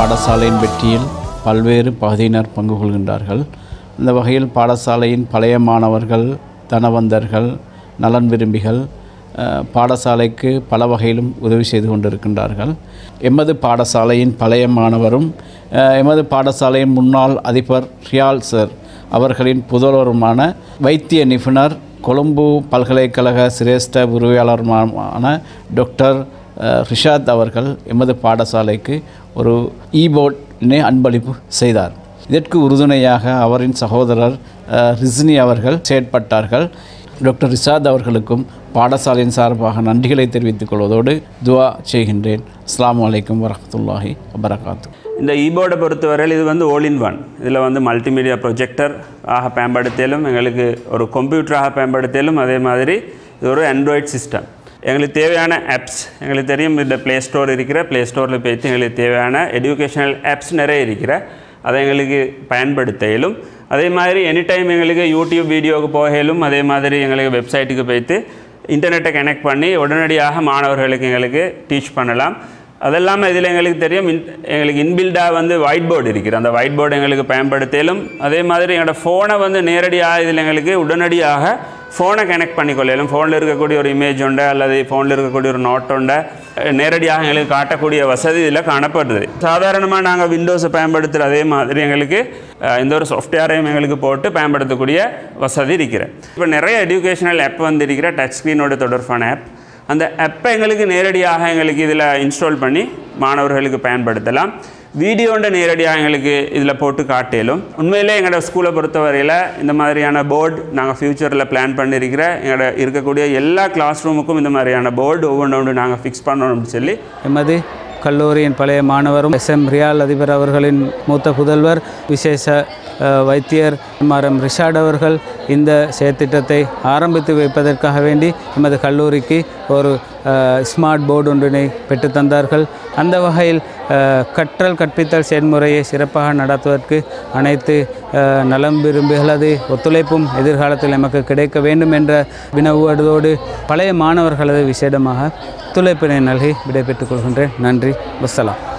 பாடசாலையின் வெற்றியில் பல்வேறு பகுதியினர் பங்கு கொள்கின்றார்கள் இந்த வகையில் பாடசாலையின் பழைய மாணவர்கள் தனவந்தர்கள் நலன் விரும்பிகள் அஹ், பாடசாலைக்கு பல வகையிலும் உதவி செய்து கொண்டிருக்கின்றார்கள் எமது பாடசாலையின் பழைய மாணவரும் அஹ், எமது பாடசாலையின் முன்னாள் அதிபர் ரியால் சர் அவர்களின் புதல்வருமான வைத்திய நிபுணர் கொழும்பு பல்கலைக்கழக சிரேஷ்ட உரிமையாளருமான டாக்டர் அஹ், ரிஷாத் அவர்கள் எமது பாடசாலைக்கு ஒரு ஈபோர்டினை அன்பளிப்பு செய்தார் இதற்கு உறுதுணையாக அவரின் சகோதரர் அஹ், ரிஸ்னி அவர்கள் செயற்பட்டார்கள் டாக்டர் ரிஷாத் அவர்களுக்கும் பாடசாலையின் சார்பாக நன்றிகளை தெரிவித்துக் கொள்வதோடு துவா செய்கின்றேன் அஸ்ஸலாமு அலைக்கும் வரஹ்மத்துல்லாஹி வபரகாத்து இந்த ஈபோர்டை பொறுத்தவரையில் இது வந்து all in ஒன் இதில் வந்து மல்டிமீடியா ப்ரொஜெக்டர் ஆக பயன்படுத்தியாலும் எங்களுக்கு ஒரு கம்ப்யூட்டராக பயன்படுத்தியாலும் அதே மாதிரி இது ஒரு ஆண்ட்ராய்ட் சிஸ்டம் எங்களுக்கு தேவையான ஆப்ஸ் எங்களுக்கு தெரியும் இந்த ப்ளே ஸ்டோர் இருக்கிற ப்ளே ஸ்டோரில் போய்த்து எங்களுக்கு தேவையான எஜுகேஷனல் ஆப்ஸ் நிறைய இருக்கிற அதை எங்களுக்கு பயன்படுத்த இயலும் அதே மாதிரி எனி டைம் எங்களுக்கு யூடியூப் வீடியோவுக்கு போகலும் அதே மாதிரி எங்களுக்கு வெப்சைட்டுக்கு போய்த்து இன்டர்நெட்டை கனெக்ட் பண்ணி உடனடியாக மாணவர்களுக்கு எங்களுக்கு டீச் பண்ணலாம் அதெல்லாமல் இதில் எங்களுக்கு தெரியும் இன் எங்களுக்கு இன்பில்டாக வந்து ஒயிட் போர்டு இருக்குது அந்த ஒயிட் போர்டு எங்களுக்கு பயன்படுத்திலும் அதே மாதிரி எங்களோட ஃபோனை வந்து நேரடியாக இதில் எங்களுக்கு உடனடியாக ஃபோனை கனெக்ட் பண்ணிக்கொள்ளலும் ஃபோனில் இருக்கக்கூடிய ஒரு இமேஜ் உண்டு அல்லது ஃபோனில் இருக்கக்கூடிய ஒரு நோட் உண்டு நேரடியாக எங்களுக்கு காட்டக்கூடிய வசதி இதில் காணப்படுது சாதாரணமாக நாங்கள் விண்டோஸை பயன்படுத்துகிற அதே மாதிரி எங்களுக்கு அஹ், இந்த ஒரு சாஃப்ட்வேரையும் எங்களுக்கு போட்டு பயன்படுத்தக்கூடிய வசதி இருக்கிற இப்போ நிறைய எஜுகேஷனல் ஆப் வந்து இருக்கிற டச் ஸ்க்ரீனோட தொடர்பான ஆப் அந்த ஆப்பை எங்களுக்கு நேரடியாக எங்களுக்கு இதில் இன்ஸ்டால் பண்ணி மாணவர்களுக்கு பயன்படுத்தலாம் வீடியோண்ட நேரடியாக எங்களுக்கு இதில் போட்டு காட்டிலும் உண்மையிலே எங்களோட ஸ்கூலை பொறுத்தவரையில் இந்த மாதிரியான போர்டு நாங்கள் ஃப்யூச்சரில் பிளான் பண்ணியிருக்கிற எங்களோட இருக்கக்கூடிய எல்லா கிளாஸ் ரூமுக்கும் இந்த மாதிரியான போர்டு ஒவ்வொன்று நாங்கள் ஃபிக்ஸ் பண்ணணும்னு சொல்லி எமது கல்லூரியின் பழைய மாணவரும் எஸ் எம் ரியால் அதிபர் அவர்களின் மூத்த புதல்வர் விசேஷ அஹ், வைத்தியர் எம் ரிஷாட் அவர்கள் இந்த செயற்திட்டத்தை ஆரம்பித்து வைப்பதற்காக வேண்டி எமது கல்லூரிக்கு ஒரு அஹ், ஸ்மார்ட் போர்டு ஒன்றினை பெற்றுத் தந்தார்கள் அந்த வகையில் அஹ், கற்றல் கற்பித்தல் செயல்முறையை சிறப்பாக நடத்துவதற்கு அனைத்து அஹ், நலம் விரும்புகளது ஒத்துழைப்பும் எதிர்காலத்தில் நமக்கு கிடைக்க வேண்டும் என்ற வினவுவதோடு பழைய மாணவர்களது விசேடமாக ஒத்துழைப்பினை நல்கி விடைபெற்றுக் கொள்கின்றேன் நன்றி வஸ்ஸலாம்